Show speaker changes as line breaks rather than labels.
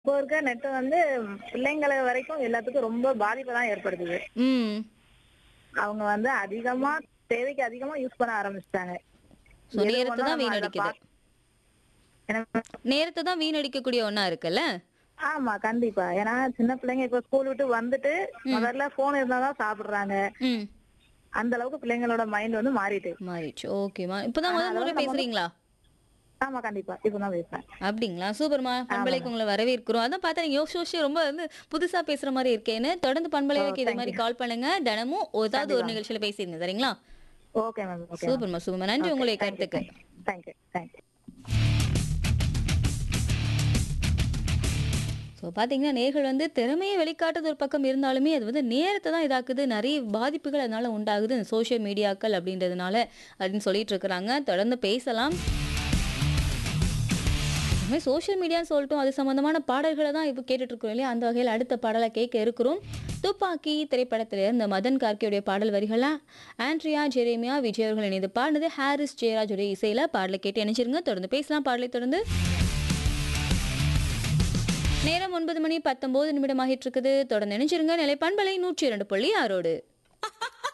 இப்போ இருக்க நெட் வந்து பிள்ளைங்களை வரைக்கும் எல்லாத்துக்கும் ரொம்ப பாதிப்பை தான் ஏற்படுத்துது
ம்
அவங்க வந்து அதிகமா தேவைக்கு அதிகமா யூஸ் பண்ண ஆரம்பிச்சிட்டாங்க
ஸோ நேரத்தை தான் வீணடிக்குது நேரத்தை தான் வீணடிக்கக்கூடிய ஒண்ணா இருக்குல்ல
ஆமா கண்டிப்பா ஏன்னா சின்ன பிள்ளைங்க இப்ப ஸ்கூல் விட்டு வந்துட்டு முதல்ல போன் இருந்தாதான் சாப்பிடுறாங்க
ம்
அந்த அளவுக்கு பிள்ளைங்களோட மைண்ட் வந்து மாறிட்டு
மாறிடுச்சு ஓகேமா இப்பதான் முதல் முறை பேசுறீங்களா
ஆமா கண்டிப்பா இப்பதான் பேசுறேன்
அப்படிங்களா சூப்பர்மா பண்பலைக்கு உங்களை வரவேற்கிறோம் அதான் பார்த்தா நீங்க யோசிச்சு யோசிச்சு ரொம்ப வந்து புதுசா பேசுற மாதிரி இருக்கேன்னு தொடர்ந்து பண்பலைக்கு இது மாதிரி கால் பண்ணுங்க தினமும் ஏதாவது ஒரு நிகழ்ச்சியில பேசிருங்க சரிங்களா
ஓகே மேம் ஓகே
சூப்பர்மா சூப்பர்மா நன்றி உங்களுடைய கருத்துக்கு
தேங்க்யூ தேங்க்யூ
ஸோ பார்த்தீங்கன்னா நேர்கள் வந்து திறமையை வெளிக்காட்டுறது ஒரு பக்கம் இருந்தாலுமே அது வந்து நேரத்தை தான் இதாக்குது நிறைய பாதிப்புகள் அதனால உண்டாகுது இந்த சோஷியல் மீடியாக்கள் அப்படின்றதுனால அப்படின்னு சொல்லிட்டு இருக்கிறாங்க தொடர்ந்து பேசலாம் இதுமாதிரி சோஷியல் மீடியான்னு சொல்லிட்டோம் அது சம்மந்தமான பாடல்களை தான் இப்போ கேட்டுட்டு இருக்கோம் இல்லையா அந்த வகையில் அடுத்த பாடலை கேட்க இருக்கிறோம் துப்பாக்கி திரைப்படத்தில் இந்த மதன் கார்கியோடைய பாடல் வரிகளாக ஆண்ட்ரியா ஜெரேமியா விஜய் அவர்கள் இணைந்து பாடினது ஹாரிஸ் ஜெயராஜுடைய இசையில் பாடலை கேட்டு இணைச்சிருங்க தொடர்ந்து பேசலாம் பாடலை தொடர்ந்து நேரம் ஒன்பது மணி பத்தொன்பது நிமிடம் ஆகிட்டு இருக்குது தொடர்ந்து நினைச்சிருங்க நிலை பண்பலை நூற்றி இரண்டு புள்ளி ஆறோடு